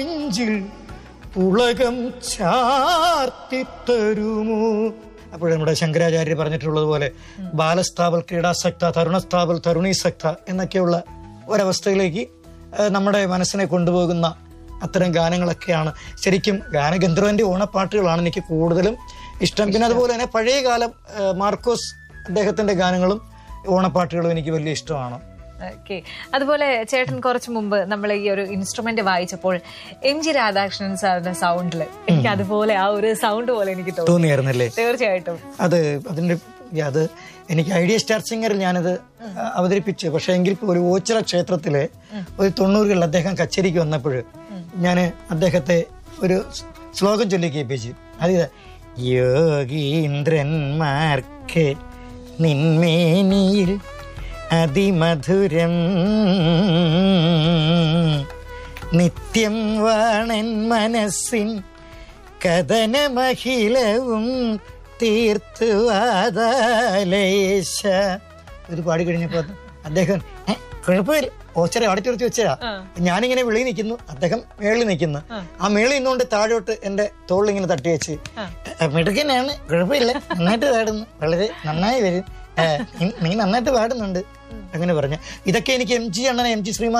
നെഞ്ചിൽ പുളകം ചാർത്തിത്തരുമോ അപ്പോൾ നമ്മുടെ ശങ്കരാചാര്യർ പറഞ്ഞിട്ടുള്ളത് പോലെ ബാലസ്ഥാപൽ ക്രീഡാസക്ത തരുണസ്ഥാപൽ തരുണീസക്ത എന്നൊക്കെയുള്ള ഒരവസ്ഥയിലേക്ക് ആ, നമ്മുടെ മനസ്സിനെ കൊണ്ടുപോകുന്ന അത്തരം ഗാനങ്ങളൊക്കെയാണ് ശരിക്കും ഗാനഗന്ധർവന്റെ ഓണപ്പാട്ടുകളാണ് എനിക്ക് കൂടുതലും ഇഷ്ടം പിന്നെ അതുപോലെ തന്നെ പഴയ കാലം ആ, മാർക്കോസ് അദ്ദേഹത്തിന്റെ ഗാനങ്ങളും ഓണപ്പാട്ടുകളും എനിക്ക് വലിയ ഇഷ്ടമാണ് ഓക്കെ അതുപോലെ ചേട്ടൻ കുറച്ച് മുമ്പ് നമ്മൾ ഈ ഒരു ഇൻസ്ട്രുമെന്റ് വായിച്ചപ്പോൾ എം ജി രാധാകൃഷ്ണൻ സാറിന്റെ സൗണ്ടിൽ എനിക്ക് അതുപോലെ ആ ഒരു സൗണ്ട് പോലെ എനിക്ക് തോന്നി തോന്നിയായിരുന്നല്ലേ തീർച്ചയായിട്ടും അത് അതിന്റെ അത് എനിക്ക് ഐഡിയ സ്റ്റാർ സിംഗറിൽ ഞാനത് അവതരിപ്പിച്ചു പക്ഷെ എങ്കിൽ പോലും ഓച്ചിറ ക്ഷേത്രത്തിലെ ഒരു തൊണ്ണൂറുകളിൽ അദ്ദേഹം കച്ചേരിക്ക് വന്നപ്പോൾ ഞാൻ അദ്ദേഹത്തെ ഒരു ശ്ലോകം ചൊല്ലി കേൾപ്പിച്ചു അത് ഇതാ. യോഗീന്ദ്രന്മാർക്ക് നിന്മേനിയിൽ അതിമധുരം നിത്യം വാണൻ മനസ്സിൻ കഥനമഹിലവും തീർത്തു വാതാലേശ ഇത് പാടി കഴിഞ്ഞപ്പോ അദ്ദേഹം "ഏ, കുഴപ്പമില്ല ഓച്ചറ അവിടെ തീർത്ത് വെച്ചാ ഞാനിങ്ങനെ വെളിയിൽ നിൽക്കുന്നു അദ്ദേഹം മേളിൽ നിൽക്കുന്നു ആ മേളിൽ നിന്നുകൊണ്ട് താഴോട്ട് എന്റെ തോളിൽ ഇങ്ങനെ തട്ടി വെച്ച് "ഏ, മിടുക്കനാണ് കുഴപ്പമില്ല നന്നായിട്ട് പാടുന്നു വളരെ നന്നായി വരും ഏ, നീ- നീ നന്നായിട്ട് പാടുന്നുണ്ട് അങ്ങനെ പറഞ്ഞു ഇതൊക്കെ എനിക്ക് എം ജി അണ്ണനെ എം ജി ശ്രീമാൻ